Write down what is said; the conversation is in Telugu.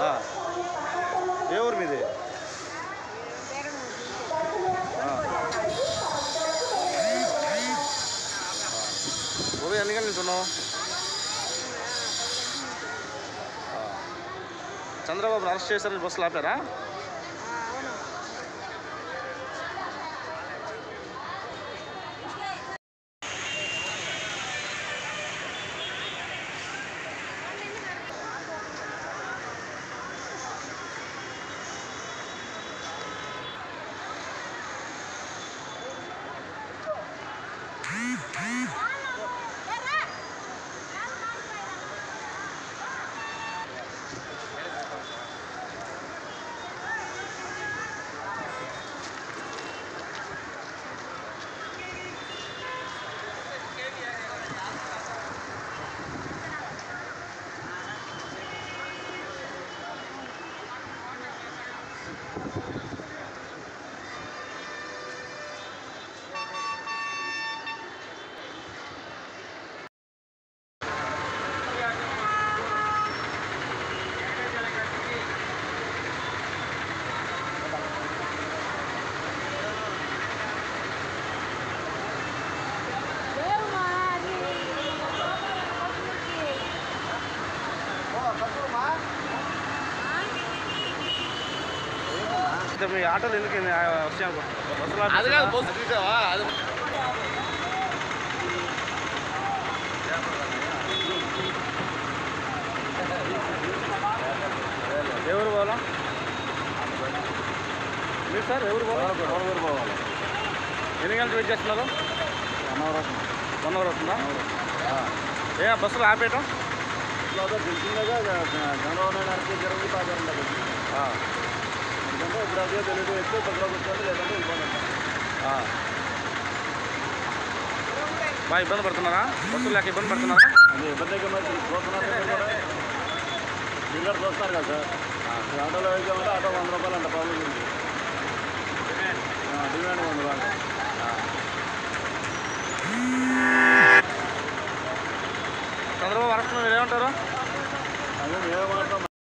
ఆ. ఏ ఊరు మీది ఆ. ఉదయం ఎన్ని గంటల నుంచి ఉన్నావు ఆ. చంద్రబాబు అరెస్ట్ చేశారని బస్సులు ఆపారా అంటే మీ ఆటోలు ఎందుకు ఇన్ని, ఆ, వస్తాయి అనుకో. బస్సులు అది కాదు ఆపేస్తారా? బస్సు చూసావా అది ఎవరు పోవాలా మీరు సార్ ఎవరు పోవాలా ఎవరు పోవాలి ఎన్ని గంటలు వెయిట్ చేస్తున్నారు వన్ అవర్ అవుతుంది వన్ అవర్ అవుతుందా ఆ. ఏ బస్సులు ఆపేయటం తెలిసిందగా చంద్రబాబు నాయుడు అరెస్ట్ జరిగి పాదారంట ఆ. ఎందుకంటే ఇప్పుడు అదే తెలియదు ఎక్కువ తొందరగా కూర్చోండి లేదంటే వెళ్ళిపోండి ఆ. బాగా ఇబ్బంది పడుతున్నారా బస్సులు లేక ఇబ్బంది పడుతున్నారా అది ఇబ్బందిగా మరి చూస్తున్నారు కదా కూడా డీలర్ చూస్తారు కదా సార్ ఈ ఆటోలో వెళ్తామంటే ఆటో వంద రూపాయలు అంట ప్రాబ్లం ఉంది ఆ, డిమాండ్ వంద రూపాయలు చంద్రబాబు అరెస్ట్ మీద ఏమంటారు అదే మేము మాత్రం